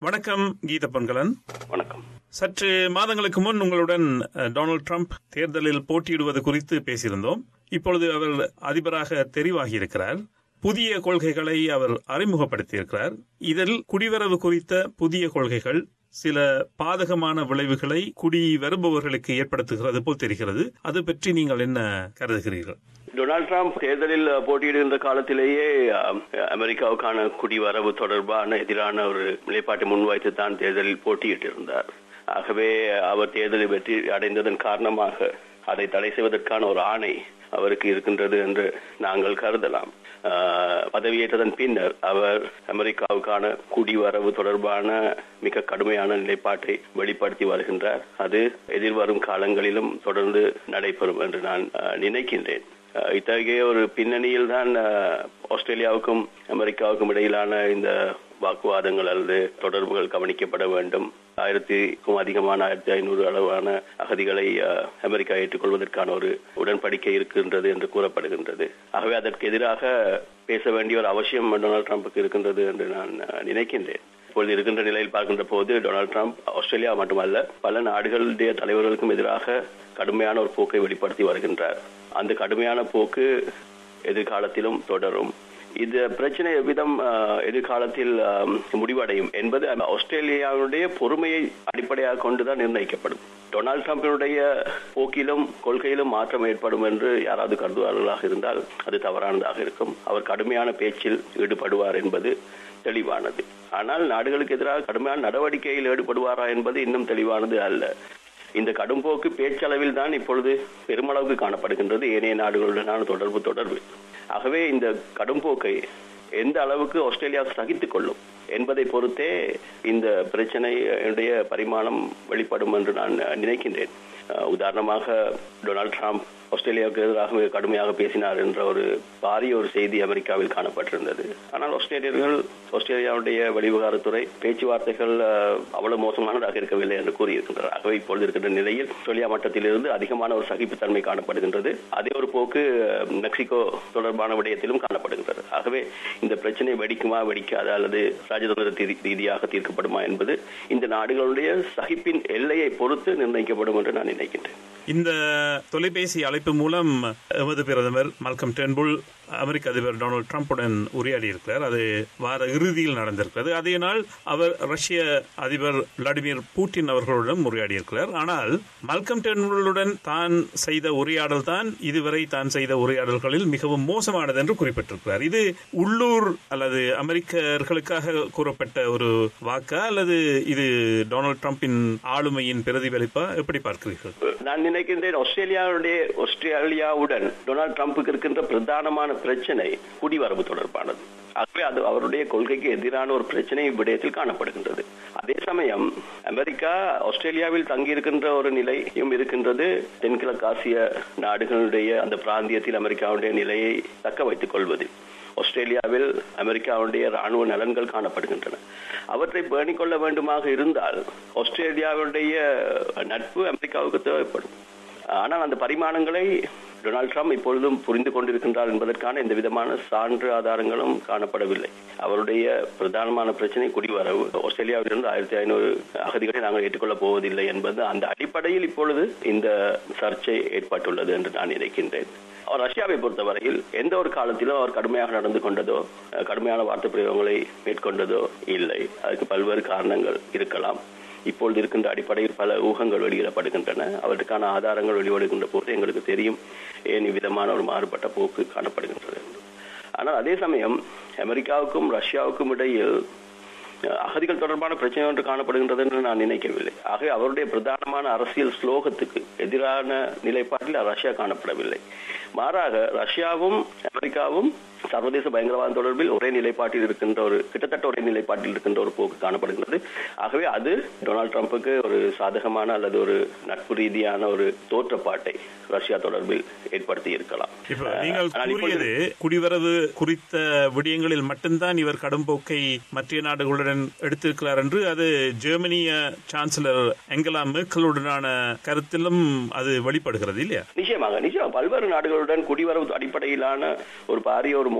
வணக்கம் கீத பொன்கலன் வணக்கம் சற்று மாதங்களுக்கு முன் உங்களுடன் அஹ், டொனால்ட் ட்ரம்ப் தேர்தலில் போட்டியிடுவது குறித்து பேசியிருந்தோம் இப்பொழுது அவர் அதிபராக தெரிவாகி இருக்கிறார் புதிய கொள்கைகளை அவர் அறிமுகப்படுத்தியிருக்கிறார் இதில் குடிவரவு குறித்த புதிய கொள்கைகள் சில பாதகமான விளைவுகளை குடி வருபவர்களுக்கு ஏற்படுத்துகிறது போல் தெரிகிறது அது பற்றி நீங்கள் என்ன கருதுகிறீர்கள் டொனால்ட் ட்ரம்ப் தேர்தலில் போட்டியிடுகின்ற காலத்திலேயே அஹ், அமெரிக்காவுக்கான குடிவரவு தொடர்பான எதிரான ஒரு நிலைப்பாட்டை முன்வைத்து தான் தேர்தலில் போட்டியிட்டிருந்தார் ஆகவே அவர் தேர்தலில் வெற்றி அடைந்ததன் காரணமாக அதை தடை செய்வதற்கான ஒரு ஆணை அவருக்கு இருக்கின்றது என்று நாங்கள் கருதலாம் அஹ், பதவியேற்றதன் பின்னர் அவர் அமெரிக்காவுக்கான குடிவரவு தொடர்பான மிக கடுமையான நிலைப்பாட்டை வெளிப்படுத்தி வருகின்றார் அது எதிர்வரும் காலங்களிலும் தொடர்ந்து நடைபெறும் என்று நான் அஹ், நினைக்கின்றேன் அஹ், இத்தகைய ஒரு பின்னணியில் தான் ஆஸ்திரேலியாவுக்கும் அமெரிக்காவுக்கும் இடையிலான இந்த வாக்குவாதங்கள் அல்லது தொடர்புகள் கவனிக்கப்பட வேண்டும் ஆயிரத்திற்கும் அதிகமான ஆயிரத்தி ஐநூறு அளவான அகதிகளை அஹ், அமெரிக்கா ஏற்றுக்கொள்வதற்கான ஒரு உடன்படிக்கை இருக்கின்றது என்று கூறப்படுகின்றது ஆகவே அதற்கு எதிராக பேச வேண்டிய ஒரு அவசியம் டொனால்ட் ட்ரம்புக்கு இருக்கின்றது என்று நான் அஹ், நினைக்கின்றேன் இப்பொழுது இருக்கின்ற நிலையில் பார்க்கின்ற போது டொனால்ட் ட்ரம்ப் ஆஸ்திரேலியா மட்டுமல்ல பல நாடுகளுடைய தலைவர்களுக்கும் எதிராக கடுமையான ஒரு போக்கை வெளிப்படுத்தி வருகின்றார் அந்த கடுமையான போக்கு எதிர்காலத்திலும் தொடரும் இந்த பிரச்சனை எவ்விதம் அஹ், எதிர்காலத்தில் அஹ், முடிவடையும் என்பது ஆஸ்திரேலியாவுடைய பொறுமையை அடிப்படையாக கொண்டுதான் நிர்ணயிக்கப்படும் டொனால்ட் ட்ரம்பினுடைய போக்கிலும் கொள்கையிலும் மாற்றம் ஏற்படும் என்று யாராவது கருதுவார்களாக இருந்தால் அது தவறானதாக இருக்கும் அவர் கடுமையான பேச்சில் ஈடுபடுவார் என்பது தெளிவானது ஆனால் நாடுகளுக்கு எதிராக கடுமையான நடவடிக்கையில் ஈடுபடுவாரா என்பது இன்னும் தெளிவானது அல்ல இந்த கடும்போக்கு பேச்சளவில் தான் இப்பொழுது பெருமளவுக்கு காணப்படுகின்றது ஏனைய நாடுகளுடனான தொடர்பு தொடர்பு ஆகவே இந்த கடும்போக்கை எந்த அளவுக்கு ஆஸ்திரேலியா சகித்துக் கொள்ளும் என்பதை பொறுத்தே இந்த பிரச்சனையுடைய பரிமாணம் வெளிப்படும் என்று நான் நினைக்கின்றேன் அஹ், உதாரணமாக டொனால்ட் ட்ரம்ப் ஆஸ்திரேலியாவுக்கு எதிராக மிக கடுமையாக பேசினார் என்ற ஒரு பாரிய ஒரு செய்தி அமெரிக்காவில் காணப்பட்டிருந்தது ஆனால் ஆஸ்திரேலியர்கள் ஆஸ்திரேலியாவுடைய வெளிவிவகாரத்துறை பேச்சுவார்த்தைகள் அஹ், அவ்வளவு மோசமானதாக இருக்கவில்லை என்று கூறியிருக்கின்றனர் ஆகவே இப்பொழுது இருக்கின்ற நிலையில் ஆஸ்திரேலியா மட்டத்திலிருந்து அதிகமான ஒரு சகிப்புத்தன்மை காணப்படுகின்றது அதே ஒரு போக்கு அஹ், மெக்சிகோ தொடர்பான விடயத்திலும் காணப்படுகின்றது ஆகவே இந்த பிரச்சனை வெடிக்குமா வெடிக்காதா அல்லது ராஜதந்திர ரீதி- ரீதியாக தீர்க்கப்படுமா என்பது இந்த நாடுகளுடைய சகிப்பின் எல்லையை பொறுத்து நிர்ணயிக்கப்படும் என்று நான் நினைக்கின்றேன் இந்த தொலைபேசி அழைப்பு மூலம் எமது பிரதமர் மல்கம் டென்புல் அமெரிக்க அதிபர் டொனால்ட் ட்ரம்புடன் உரையாடி இருக்கிறார் அது வார இறுதியில் நடந்திருக்கிறது அதே நாள் அவர் ரஷ்ய அதிபர் விளாடிமிர் பூட்டின் அவர்களுடன் உரையாடி இருக்கிறார் ஆனால் மல்கம் டென்புலுடன் தான் செய்த உரையாடல் தான் இதுவரை தான் செய்த உரையாடல்களில் மிகவும் மோசமானது என்று குறிப்பிட்டிருக்கிறார் இது உள்ளூர் அல்லது அமெரிக்கர்களுக்காக கூறப்பட்ட ஒரு வாக்கா அல்லது இது டொனால்ட் ட்ரம்பின் ஆளுமையின் பிரதிபலிப்பா எப்படி பார்க்கிறீர்கள் நான் நினைக்கின்றேன் ஆஸ்திரேலியாவுடைய ஆஸ்திரேலியாவுடன் டொனால்ட் ட்ரம்புக்கு இருக்கின்ற பிரதானமான பிரச்சனை குடிவரவு தொடர்பானது ஆகவே அது அவருடைய கொள்கைக்கு எதிரான ஒரு பிரச்சனை இவ்விடயத்தில் காணப்படுகின்றது அதே சமயம் அமெரிக்கா ஆஸ்திரேலியாவில் தங்கியிருக்கின்ற ஒரு நிலையும் இருக்கின்றது தென்கிழக்காசிய நாடுகளுடைய அந்த பிராந்தியத்தில் அமெரிக்காவுடைய நிலையை தக்க வைத்துக் கொள்வது ஆஸ்திரேலியாவில் அமெரிக்காவுடைய ராணுவ நலன்கள் காணப்படுகின்றன அவற்றை பேணிக் கொள்ள வேண்டுமாக இருந்தால் ஆஸ்திரேலியாவுடைய நட்பு அமெரிக்காவுக்கு தேவைப்படும் ஆனால் அந்த பரிமாணங்களை டொனால்ட் ட்ரம்ப் இப்பொழுதும் புரிந்து கொண்டிருக்கின்றார் என்பதற்கான எந்த விதமான சான்று ஆதாரங்களும் காணப்படவில்லை அவருடைய பிரதானமான பிரச்சனை குடிவரவு ஆஸ்திரேலியாவிலிருந்து ஆயிரத்தி ஐநூறு அகதிகளை நாங்கள் ஏற்றுக்கொள்ளப் போவதில்லை என்பது அந்த அடிப்படையில் இப்பொழுது இந்த சர்ச்சை ஏற்பட்டுள்ளது என்று நான் நினைக்கின்றேன் அவர் ரஷ்யாவை பொறுத்தவரையில் எந்த ஒரு காலத்திலும் அவர் கடுமையாக நடந்து கொண்டதோ அஹ், கடுமையான வார்த்தை பிரயோகங்களை மேற்கொண்டதோ இல்லை அதுக்கு பல்வேறு காரணங்கள் இருக்கலாம் இப்பொழுது இருக்கின்ற அடிப்படையில் பல ஊகங்கள் வெளியிடப்படுகின்றன அவற்றுக்கான ஆதாரங்கள் வெளிவடுகின்ற போது எங்களுக்கு தெரியும் ஏன் இவ்விதமான ஒரு மாறுபட்ட போக்கு காணப்படுகின்றது என்று. ஆனால் அதே சமயம் அமெரிக்காவுக்கும் ரஷ்யாவுக்கும் இடையில் அஹ், அகதிகள் தொடர்பான பிரச்சனை ஒன்று காணப்படுகின்றது என்று நான் நினைக்கவில்லை ஆகவே அவருடைய பிரதானமான அரசியல் ஸ்லோகத்துக்கு எதிரான நிலைப்பாட்டில் ரஷ்யா காணப்படவில்லை மாறாக ரஷ்யாவும் அமெரிக்காவும் சர்வதேச பயங்கரவாதம் தொடர்பில் ஒரே நிலைப்பாட்டில் இருக்கின்ற ஒரு கிட்டத்தட்ட ஒரே நிலைப்பாட்டில் இருக்கின்ற ஒரு போக்கு காணப்படுகிறது ஆகவே அது டொனால்ட் ட்ரம்புக்கு ஒரு சாதகமான அல்லது ஒரு நட்பு ரீதியான ஒரு தோற்றப்பாட்டை ரஷ்யா தொடர்பில் ஏற்படுத்தி இருக்கலாம் இப்ப நீங்கள் ஆனால் இப்பொழுது- கூறியது குடிவரவு குறித்த விடயங்களில் மட்டும்தான் இவர் கடும்போக்கை மற்ற நாடுகளுடன் எடுத்திருக்கிறார் என்று அது ஜெர்மனிய சான்சலர் எங்கலா மேர்க்கலுடனான கருத்திலும் அது வெளிப்படுகிறது இல்லையா நிச்சயமாக நிச்சயம் பல்வேறு நாடுகளுடன் குடிவரவு அடிப்படையிலான ஒரு பாரிய ஒரு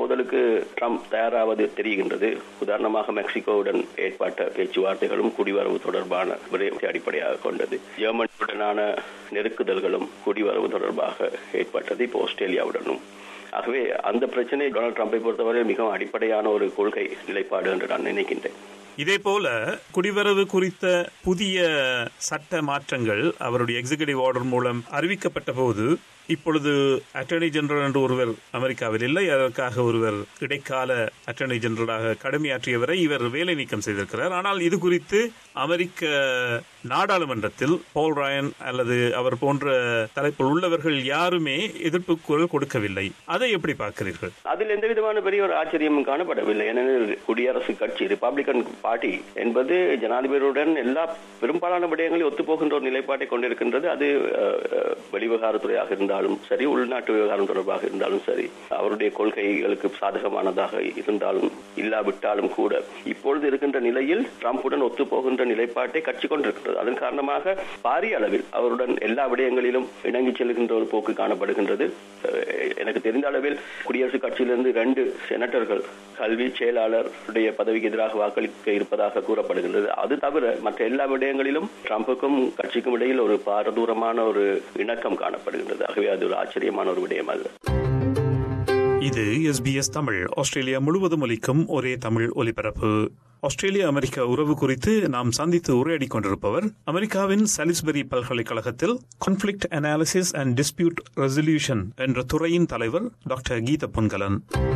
மோதலுக்கு ட்ரம்ப் தயாராவது தெரிகின்றது உதாரணமாக மெக்சிகோவுடன் ஏற்பட்ட பேச்சுவார்த்தைகளும் குடிவரவு தொடர்பான விடயத்தை அடிப்படையாக கொண்டது ஜெர்மனியுடனான நெருக்குதல்களும் குடிவரவு தொடர்பாக ஏற்பட்டது இப்போ ஆஸ்திரேலியாவுடனும் ஆகவே அந்த பிரச்சனை டொனால்டு ட்ரம்பை பொறுத்தவரை மிகவும் அடிப்படையான ஒரு கொள்கை நிலைப்பாடு என்று நான் நினைக்கின்றேன் இதே போல குடிவரவு குறித்த புதிய சட்ட மாற்றங்கள் அவருடைய எக்ஸிகியூட்டிவ் ஆர்டர் மூலம் அறிவிக்கப்பட்ட போது இப்பொழுது அட்டர்னி ஜெனரல் என்று ஒருவர் அமெரிக்காவில் இல்லை அதற்காக ஒருவர் இடைக்கால அட்டர்னி ஜெனரலாக கடமையாற்றியவரை இவர் வேலை நீக்கம் செய்திருக்கிறார் ஆனால் இது குறித்து அமெரிக்க நாடாளுமன்றத்தில் போல் ராயன் அல்லது அவர் போன்ற தலைப்பில் உள்ளவர்கள் யாருமே எதிர்ப்பு குரல் கொடுக்கவில்லை அதை எப்படி பார்க்கிறீர்கள் அதில் எந்த விதமான பெரிய ஒரு ஆச்சரியமும் காணப்படவில்லை ஏனெனில் குடியரசுக் கட்சி ரிப்பப்ளிகன் பார்ட்டி என்பது ஜனாதிபதியுடன் எல்லா பெரும்பாலான விடயங்களில் ஒத்துப்போகின்ற ஒரு நிலைப்பாட்டை கொண்டிருக்கின்றது அது வெளிவிவகாரத்துறையாக இருந்தாலும் சரி உள்நாட்டு விவகாரம் தொடர்பாக இருந்தாலும் சரி அவருடைய கொள்கைகளுக்கு சாதகமானதாக இருந்தாலும் இல்லாவிட்டாலும் கூட இப்பொழுது இருக்கின்ற நிலையில் ட்ரம்புடன் ஒத்துப்போகின்ற நிலைப்பாட்டை கட்சி கொண்டிருக்கின்றது அதன் காரணமாக பாரிய அளவில் அவருடன் எல்லா விடயங்களிலும் இணங்கி செல்கின்ற ஒரு போக்கு காணப்படுகின்றது எனக்கு தெரிந்த அளவில் குடியரசுக் கட்சியிலிருந்து ரெண்டு செனட்டர்கள் கல்வி செயலாளருடைய பதவிக்கு எதிராக வாக்களிக்க இருப்பதாக கூறப்படுகின்றது அது தவிர மற்ற எல்லா விடயங்களிலும் ட்ரம்புக்கும் கட்சிக்கும் இடையில் ஒரு பாரதூரமான ஒரு இணக்கம் காணப்படுகின்றது ஆகவே அது ஒரு ஆச்சரியமான ஒரு விடயம் அல்ல இது எஸ்பிஎஸ் தமிழ் ஆஸ்திரேலியா முழுவதும் ஒலிக்கும் ஒரே தமிழ் ஒலிபரப்பு ஆஸ்திரேலியா அமெரிக்கா உறவு குறித்து நாம் சந்தித்து உரையாடி கொண்டிருப்பவர் அமெரிக்காவின் சாலிஸ்பெரி பல்கலைக்கழகத்தில் conflict analysis and dispute resolution என்ற துறையின் தலைவர் டாக்டர் கீத பொன்கலன்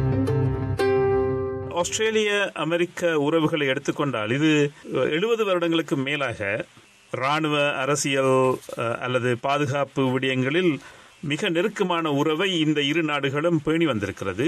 ஆஸ்திரேலிய அமெரிக்க உறவுகளை எடுத்துக்கொண்டால் இது எழுபது வருடங்களுக்கு மேலாக ராணுவ அரசியல் அல்லது பாதுகாப்பு விடயங்களில் மிக நெருக்கமான உறவை இந்த இரு நாடுகளும் பேணி வந்திருக்கிறது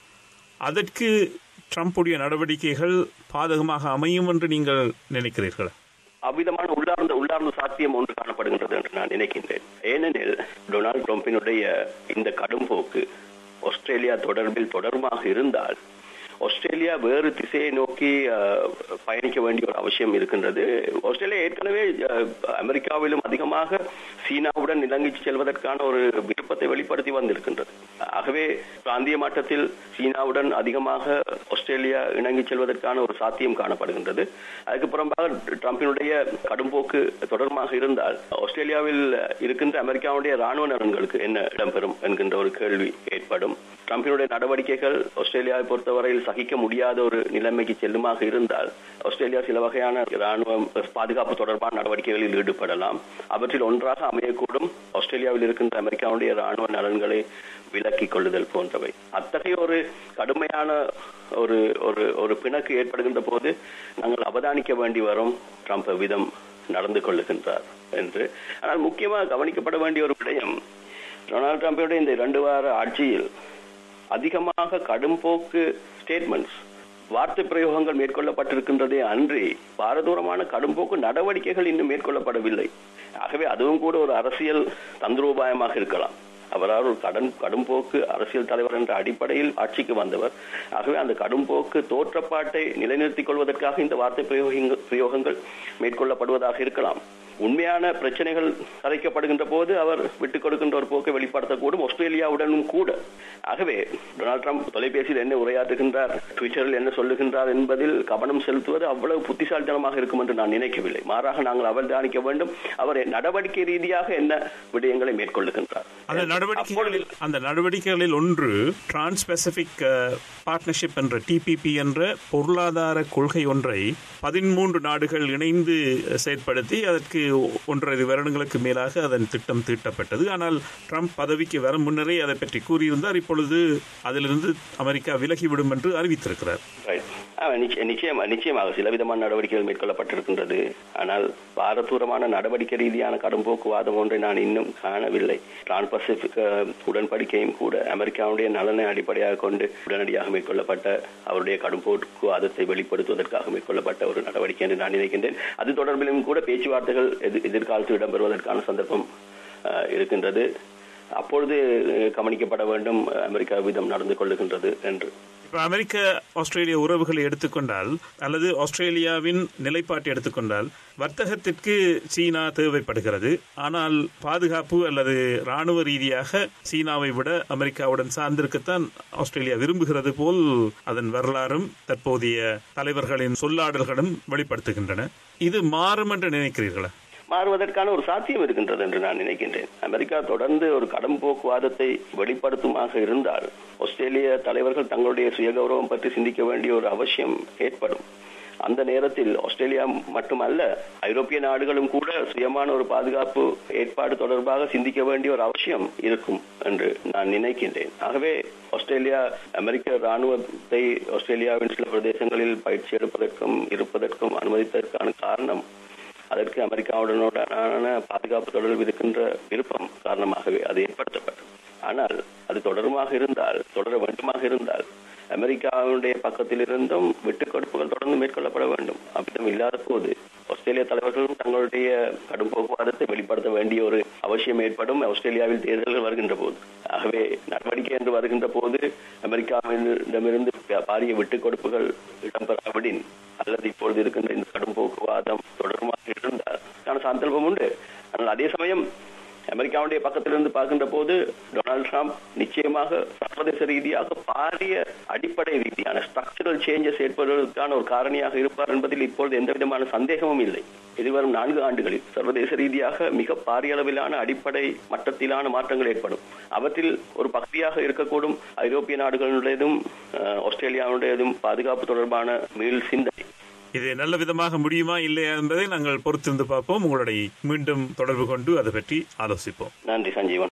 அதற்கு ட்ரம்புடைய நடவடிக்கைகள் பாதகமாக அமையும் என்று நீங்கள் நினைக்கிறீர்கள் அவ்விதமான உள்ளார்ந்த உள்ளார்ந்த சாத்தியம் ஒன்று காணப்படுகின்றது என்று நான் நினைக்கின்றேன் ஏனெனில் டொனால்டு ட்ரம்பினுடைய இந்த கடும் போக்கு ஆஸ்திரேலியா தொடர்பில் தொடர்பாக இருந்தால் ஆஸ்திரேலியா வேறு திசையை நோக்கி பயணிக்க வேண்டிய ஒரு அவசியம் இருக்கின்றது ஆஸ்திரேலியா ஏற்கனவே அமெரிக்காவிலும் அதிகமாக சீனாவுடன் இலங்கை செல்வதற்கான ஒரு விருப்பத்தை வெளிப்படுத்தி வந்திருக்கின்றது ஆகவே பிராந்திய மட்டத்தில் சீனாவுடன் அதிகமாக ஆஸ்திரேலியா இணங்கி செல்வதற்கான ஒரு சாத்தியம் காணப்படுகின்றது அதுக்கு புறம்பாக ட்ரம்பினுடைய கடும்போக்கு தொடர்பாக இருந்தால் ஆஸ்திரேலியாவில் இருக்கின்ற அமெரிக்காவுடைய ராணுவ நலன்களுக்கு என்ன இடம்பெறும் என்கின்ற ஒரு கேள்வி ஏற்படும் ட்ரம்பினுடைய நடவடிக்கைகள் ஆஸ்திரேலியாவை பொறுத்தவரையில் சகிக்க முடியாத ஒரு நிலைமைக்கு செல்லுமாக இருந்தால் ஆஸ்திரேலியா சில வகையான ராணுவ பாதுகாப்பு தொடர்பான நடவடிக்கைகளில் ஈடுபடலாம் அவற்றில் ஒன்றாக அமையக்கூடும் ஆஸ்திரேலியாவில் இருக்கின்ற அமெரிக்காவுடைய ராணுவ நலன்களை விலக்கிக் கொள்ளுதல் போன்றவை அத்தகைய ஒரு கடுமையான ஒரு ஒரு ஒரு பிணக்கு ஏற்படுகின்ற போது நாங்கள் அவதானிக்க வேண்டி வரும் ட்ரம்ப் விதம் நடந்து கொள்ளுகின்றார் என்று ஆனால் முக்கியமாக கவனிக்கப்பட வேண்டிய ஒரு விடயம் டொனால்டு ட்ரம்புடைய இந்த இரண்டு வார ஆட்சியில் அதிகமாக கடும்போக்கு ஸ்டேட்மெண்ட்ஸ் வார்த்தை பிரயோகங்கள் மேற்கொள்ளப்பட்டிருக்கின்றதே அன்றி பாரதூரமான கடும்போக்கு நடவடிக்கைகள் இன்னும் மேற்கொள்ளப்படவில்லை ஆகவே அதுவும் கூட ஒரு அரசியல் தந்திரோபாயமாக இருக்கலாம் அவரால் ஒரு கடன் கடும்போக்கு அரசியல் தலைவர் என்ற அடிப்படையில் ஆட்சிக்கு வந்தவர் ஆகவே அந்த கடும்போக்கு தோற்றப்பாட்டை நிலைநிறுத்திக் கொள்வதற்காக இந்த வார்த்தை பிரயோகங்கள் மேற்கொள்ளப்படுவதாக இருக்கலாம் உண்மையான பிரச்சனைகள் கதைக்கப்படுகின்ற போது அவர் விட்டுக் கொடுக்கின்ற ஒரு போக்கை வெளிப்படுத்தக்கூடும் ஆஸ்திரேலியாவுடனும் கூட ஆகவே டொனால்டு ட்ரம்ப் தொலைபேசியில் என்ன உரையாற்றுகின்றார் ட்விட்டரில் என்ன சொல்லுகின்றார் என்பதில் கவனம் செலுத்துவது அவ்வளவு புத்திசாலித்தனமாக இருக்கும் என்று நான் நினைக்கவில்லை மாறாக நாங்கள் அவதானிக்க வேண்டும் அவர் நடவடிக்கை ரீதியாக என்ன விடயங்களை மேற்கொள்ளுகின்றார் அந்த நடவடிக்கைகளில் அந்த நடவடிக்கைகளில் ஒன்று டிரான்ஸ் பெசிபிக் பார்ட்னர்ஷிப் என்ற டிபிபி என்ற பொருளாதார கொள்கை ஒன்றை பதிமூன்று நாடுகள் இணைந்து செயற்படுத்தி அதற்கு ஒன்றரை வருடங்களுக்கு மேலாக அதன் திட்டம் தீட்டப்பட்டது ஆனால் ட்ரம்ப் பதவிக்கு வரும் முன்னரே அதை பற்றி கூறியிருந்தார் இப்பொழுது அதிலிருந்து அமெரிக்கா விலகிவிடும் என்று அறிவித்திருக்கிறார் நிச்சயமாக நிச்சயமாக சில விதமான நடவடிக்கைகள் மேற்கொள்ளப்பட்டிருக்கின்றது ஆனால் பாரதூரமான நடவடிக்கை ரீதியான கடும்போக்குவாதம் ஒன்றை நான் இன்னும் காணவில்லை டிரான் பசிபிக் உடன்படிக்கையும் கூட அமெரிக்காவுடைய நலனை அடிப்படையாக கொண்டு உடனடியாக மேற்கொள்ளப்பட்ட அவருடைய கடும்போக்குவாதத்தை வெளிப்படுத்துவதற்காக மேற்கொள்ளப்பட்ட ஒரு நடவடிக்கை என்று நான் நினைக்கின்றேன் அது தொடர்பிலும் கூட பேச்சுவார்த்தைகள் எதிர்காலத்தில் இடம்பெறுவதற்கான சந்தர்ப்பம் இருக்கின்றது அப்பொழுது கவனிக்கப்பட வேண்டும் அமெரிக்கா விதம் நடந்து கொள்ளுகின்றது என்று இப்போ அமெரிக்க ஆஸ்திரேலிய உறவுகளை எடுத்துக்கொண்டால் அல்லது ஆஸ்திரேலியாவின் நிலைப்பாட்டை எடுத்துக்கொண்டால் வர்த்தகத்திற்கு சீனா தேவைப்படுகிறது ஆனால் பாதுகாப்பு அல்லது ராணுவ ரீதியாக சீனாவை விட அமெரிக்காவுடன் சார்ந்திருக்கத்தான் ஆஸ்திரேலியா விரும்புகிறது போல் அதன் வரலாறும் தற்போதைய தலைவர்களின் சொல்லாடல்களும் வெளிப்படுத்துகின்றன இது மாறும் என்று நினைக்கிறீர்களா மாறுவதற்கான ஒரு சாத்தியம் இருக்கின்றது என்று நான் நினைக்கின்றேன் அமெரிக்கா தொடர்ந்து ஒரு கடன் போக்குவாதத்தை வெளிப்படுத்துமாக இருந்தால் ஆஸ்திரேலிய தலைவர்கள் தங்களுடைய சுயகௌரவம் பற்றி சிந்திக்க வேண்டிய ஒரு அவசியம் ஏற்படும் அந்த நேரத்தில் ஆஸ்திரேலியா மட்டுமல்ல ஐரோப்பிய நாடுகளும் கூட சுயமான ஒரு பாதுகாப்பு ஏற்பாடு தொடர்பாக சிந்திக்க வேண்டிய ஒரு அவசியம் இருக்கும் என்று நான் நினைக்கின்றேன் ஆகவே ஆஸ்திரேலியா அமெரிக்க ராணுவத்தை ஆஸ்திரேலியாவின் சில பிரதேசங்களில் பயிற்சி எடுப்பதற்கும் இருப்பதற்கும் அனுமதித்ததற்கான காரணம் அதற்கு அமெரிக்காவுடனான பாதுகாப்பு தொடர்பில் இருக்கின்ற விருப்பம் காரணமாகவே அது ஏற்படுத்தப்பட்டது ஆனால் அது தொடருமாக இருந்தால் தொடர வேண்டுமாக இருந்தால் அமெரிக்காவுடைய பக்கத்தில் இருந்தும் விட்டுக் கொடுப்புகள் தொடர்ந்து மேற்கொள்ளப்பட வேண்டும் அவ்விதம் இல்லாத போது ஆஸ்திரேலிய தலைவர்களும் தங்களுடைய கடும் போக்குவரத்தை வெளிப்படுத்த வேண்டிய ஒரு அவசியம் ஏற்படும் ஆஸ்திரேலியாவில் தேர்தல்கள் வருகின்ற போது ஆகவே நடவடிக்கை என்று வருகின்ற போது அமெரிக்காவிடமிருந்து பாரிய விட்டுக் கொடுப்புகள் இடம்பெறாவிடின் அல்லது இப்பொழுது இருக்கின்ற இந்த கடும் போக்குவாதம் தொடர்பாக இருந்தால் சந்தர்ப்பம் உண்டு ஆனால் அதே சமயம் அமெரிக்காவுடைய பக்கத்திலிருந்து பார்க்கின்ற போது டொனால்டு டிரம்ப் நிச்சயமாக சர்வதேச ரீதியாக பாரிய அடிப்படை ரீதியான ஸ்ட்ரக்சரல் சேஞ்சஸ் ஏற்படுவதற்கான ஒரு காரணியாக இருப்பார் என்பதில் இப்பொழுது எந்த விதமான சந்தேகமும் இல்லை எதிர்வரும் நான்கு ஆண்டுகளில் சர்வதேச ரீதியாக மிக பாரிய அளவிலான அடிப்படை மட்டத்திலான மாற்றங்கள் ஏற்படும் அவற்றில் ஒரு பகுதியாக இருக்கக்கூடும் ஐரோப்பிய நாடுகளுடையதும் ஆஸ்திரேலியாவுடையதும் பாதுகாப்பு தொடர்பான மீள் சிந்தனை இது நல்ல விதமாக முடியுமா இல்லையா என்பதை நாங்கள் பொறுத்திருந்து பார்ப்போம் உங்களுடைய மீண்டும் தொடர்பு கொண்டு அதை பற்றி ஆலோசிப்போம் நன்றி சஞ்சீவன்